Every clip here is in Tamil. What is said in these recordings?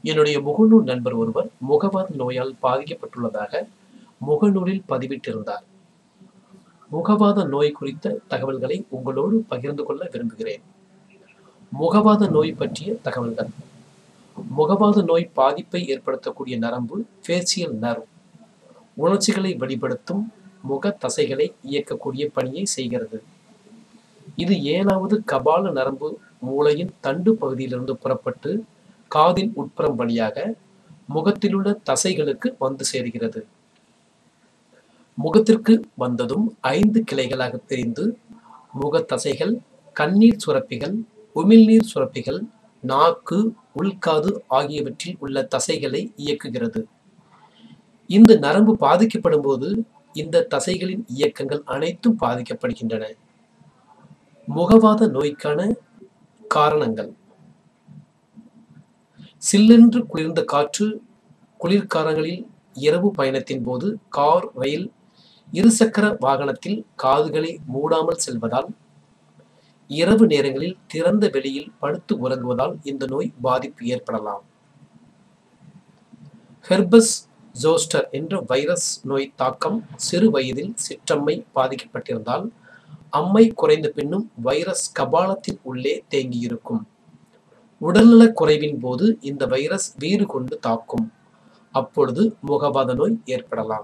என்னுடைய முகநூல் நண்பர் ஒருவர் முகவாத நோயால் பாதிக்கப்பட்டுள்ளதாக முகநூலில் பதிவிட்டிருந்தார் முகவாத நோய் குறித்த தகவல்களை உங்களோடு பகிர்ந்து கொள்ள விரும்புகிறேன் முகவாத நோய் பற்றிய தகவல்கள் முகவாத நோய் பாதிப்பை ஏற்படுத்தக்கூடிய நரம்பு ஃபேசியல் நர்வ் உணர்ச்சிகளை வெளிப்படுத்தும் முக தசைகளை இயக்கக்கூடிய பணியை செய்கிறது இது ஏழாவது கபால நரம்பு மூளையின் தண்டு பகுதியிலிருந்து புறப்பட்டு காதின் உட்புறம் வழியாக முகத்திலுள்ள தசைகளுக்கு வந்து சேர்கிறது முகத்திற்கு வந்ததும் ஐந்து கிளைகளாக பிரிந்து முக தசைகள் கண்ணீர் சுரப்பிகள் உமிழ்நீர் சுரப்பிகள் நாக்கு உள்காது ஆகியவற்றில் உள்ள தசைகளை இயக்குகிறது இந்த நரம்பு பாதிக்கப்படும் போது இந்த தசைகளின் இயக்கங்கள் அனைத்தும் பாதிக்கப்படுகின்றன முகவாத நோய்க்கான காரணங்கள் சில்லென்று குளிர்ந்த காற்று குளிர்காலங்களில் இரவு பயணத்தின் போது கார் ரயில் இருசக்கர வாகனத்தில் காதுகளை மூடாமல் செல்வதால் இரவு நேரங்களில் திறந்த வெளியில் படுத்து உறங்குவதால் இந்த நோய் பாதிப்பு ஏற்படலாம் ஹெர்பஸ் ஜோஸ்டர் என்ற வைரஸ் நோய் தாக்கம் சிறு வயதில் சிற்றம்மை பாதிக்கப்பட்டிருந்தால் அம்மை குறைந்த பின்னும் வைரஸ் கபாலத்தின் உள்ளே தேங்கியிருக்கும் உடல்நலக் குறைவின் போது இந்த வைரஸ் வீறு கொண்டு தாக்கும் அப்பொழுது முகவாத நோய் ஏற்படலாம்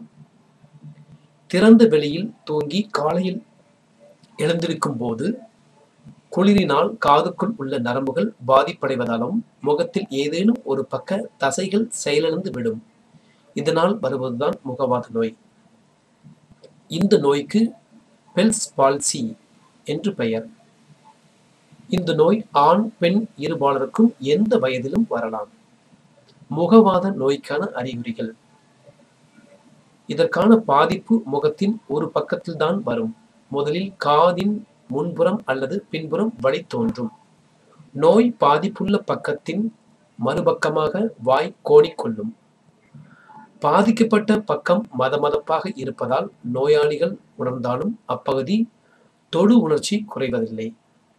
திறந்த வெளியில் தூங்கி காலையில் எழுந்திருக்கும் போது குளிரினால் காதுக்குள் உள்ள நரம்புகள் பாதிப்படைவதாலும் முகத்தில் ஏதேனும் ஒரு பக்க தசைகள் செயலிழந்து விடும் இதனால் வருவதுதான் முகவாத நோய் இந்த நோய்க்கு பெல்ஸ் பால்சி என்று பெயர் இந்த நோய் ஆண் பெண் இருபாலருக்கும் எந்த வயதிலும் வரலாம் முகவாத நோய்க்கான அறிகுறிகள் இதற்கான பாதிப்பு முகத்தின் ஒரு பக்கத்தில் தான் வரும் முதலில் காதின் முன்புறம் அல்லது பின்புறம் வழி தோன்றும் நோய் பாதிப்புள்ள பக்கத்தின் மறுபக்கமாக வாய் கோணிக்கொள்ளும் பாதிக்கப்பட்ட பக்கம் மதமதப்பாக இருப்பதால் நோயாளிகள் உணர்ந்தாலும் அப்பகுதி தொடு உணர்ச்சி குறைவதில்லை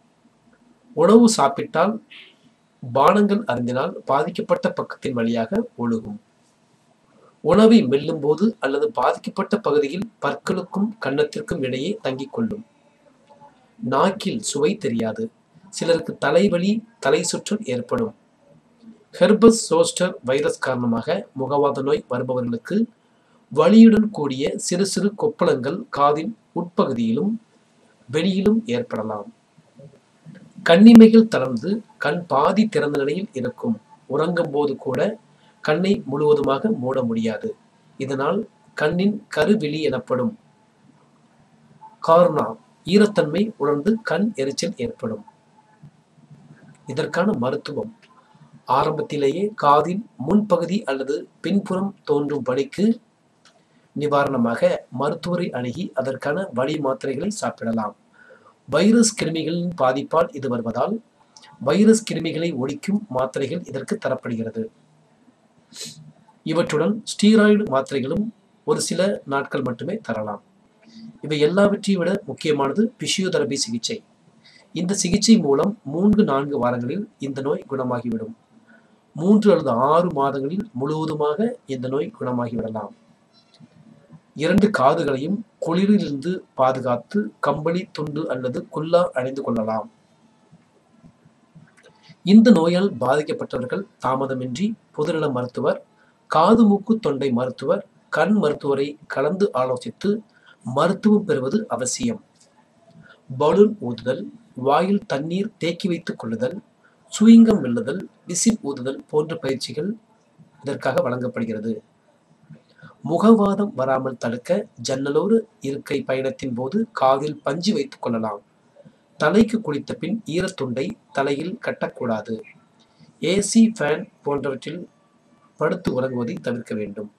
உணவு சாப்பிட்டால் பானங்கள் அருந்தினால் பாதிக்கப்பட்ட பக்கத்தின் வழியாக ஒழுகும் உணவை மெல்லும் போது அல்லது பாதிக்கப்பட்ட பகுதியில் பற்களுக்கும் கன்னத்திற்கும் இடையே தங்கிக் கொள்ளும் நாக்கில் சுவை தெரியாது சிலருக்கு தலைவலி தலை சுற்றல் ஏற்படும் ஹெர்பஸ் சோஸ்டர் வைரஸ் காரணமாக முகவாத நோய் வருபவர்களுக்கு வலியுடன் கூடிய சிறு சிறு கொப்பளங்கள் காதின் உட்பகுதியிலும் வெளியிலும் ஏற்படலாம் கண்ணிமைகள் தளர்ந்து கண் பாதி திறந்த நிலையில் இருக்கும் உறங்கும் போது கூட கண்ணை முழுவதுமாக மூட முடியாது இதனால் கண்ணின் கருவிழி எனப்படும் கார்னா ஈரத்தன்மை உணர்ந்து கண் எரிச்சல் ஏற்படும் இதற்கான மருத்துவம் ஆரம்பத்திலேயே காதின் முன்பகுதி அல்லது பின்புறம் தோன்றும் பணிக்கு நிவாரணமாக மருத்துவரை அணுகி அதற்கான வழி மாத்திரைகளை சாப்பிடலாம் வைரஸ் கிருமிகளின் பாதிப்பால் இது வருவதால் வைரஸ் கிருமிகளை ஒழிக்கும் மாத்திரைகள் இதற்கு தரப்படுகிறது இவற்றுடன் ஸ்டீராய்டு மாத்திரைகளும் ஒரு சில நாட்கள் மட்டுமே தரலாம் இவை எல்லாவற்றையும் விட முக்கியமானது பிசியோதெரபி சிகிச்சை இந்த சிகிச்சை மூலம் மூன்று நான்கு வாரங்களில் இந்த நோய் குணமாகிவிடும் மூன்று அல்லது ஆறு மாதங்களில் முழுவதுமாக இந்த நோய் குணமாகிவிடலாம் இரண்டு காதுகளையும் குளிரிலிருந்து பாதுகாத்து கம்பளி துண்டு அல்லது குல்லா அணிந்து கொள்ளலாம் இந்த நோயால் பாதிக்கப்பட்டவர்கள் தாமதமின்றி பொதுநல மருத்துவர் காது மூக்கு தொண்டை மருத்துவர் கண் மருத்துவரை கலந்து ஆலோசித்து மருத்துவம் பெறுவது அவசியம் பலூன் ஊதுதல் வாயில் தண்ணீர் தேக்கி வைத்துக் கொள்ளுதல் சுயிங்கம் வெல்லுதல் விசில் ஊதுதல் போன்ற பயிற்சிகள் இதற்காக வழங்கப்படுகிறது முகவாதம் வராமல் தடுக்க ஜன்னலோடு இருக்கை பயணத்தின் போது காதில் பஞ்சு வைத்துக் கொள்ளலாம் தலைக்கு குளித்த பின் ஈரத்துண்டை தலையில் கட்டக்கூடாது ஏசி ஃபேன் போன்றவற்றில் படுத்து உறங்குவதை தவிர்க்க வேண்டும்